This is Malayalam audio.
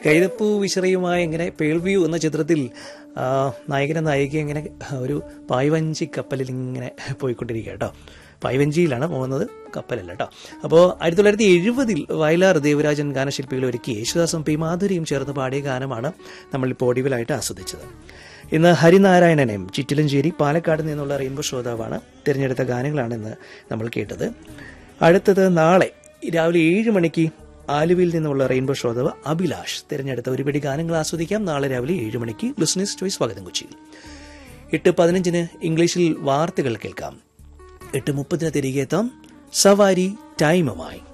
കൈതപ്പൂ വിശറിയുമായി ഇങ്ങനെ പേൾവ്യൂ എന്ന ചിത്രത്തിൽ ആ, നായകനെ നായിക ഇങ്ങനെ ഒരു പായ്വഞ്ചി കപ്പലിൽ ഇങ്ങനെ പോയിക്കൊണ്ടിരിക്കുക കേട്ടോ പായ്വഞ്ചിയിലാണ് പോകുന്നത് കപ്പലല്ല കേട്ടോ അപ്പോൾ ആയിരത്തി തൊള്ളായിരത്തി എഴുപതിൽ വയലാർ ദേവരാജൻ ഗാനശില്പികൾ ഒരുക്കി യേശുദാസും പി മാധുരിയും ചേർന്ന് പാടിയ ഗാനമാണ് നമ്മളിപ്പോൾ ഒടിവിലായിട്ട് ആസ്വദിച്ചത് ഇന്ന് ഹരിനാരായണനെയും ചിറ്റിലഞ്ചേരി പാലക്കാട് നിന്നുള്ള റെയിൻബോ ശ്രോതാവാണ് തിരഞ്ഞെടുത്ത ഗാനങ്ങളാണ് ഇന്ന് നമ്മൾ കേട്ടത് അടുത്തത് നാളെ രാവിലെ ഏഴ് മണിക്ക് ആലുവയിൽ നിന്നുള്ള റെയിൻബോ ശ്രോതാവ് അഭിലാഷ് തിരഞ്ഞെടുത്ത ഒരുപിടി ഗാനങ്ങൾ ആസ്വദിക്കാം നാളെ രാവിലെ ഏഴ് മണിക്ക് ലിസ്ണേഴ്സ് ചോയ്സ് സ്വാഗതം കൊച്ചിയിൽ എട്ട് പതിനഞ്ചിന് ഇംഗ്ലീഷിൽ വാർത്തകൾ കേൾക്കാം എട്ട് മുപ്പതിന് തിരികെ എത്താം സവാരി ടൈമുമായി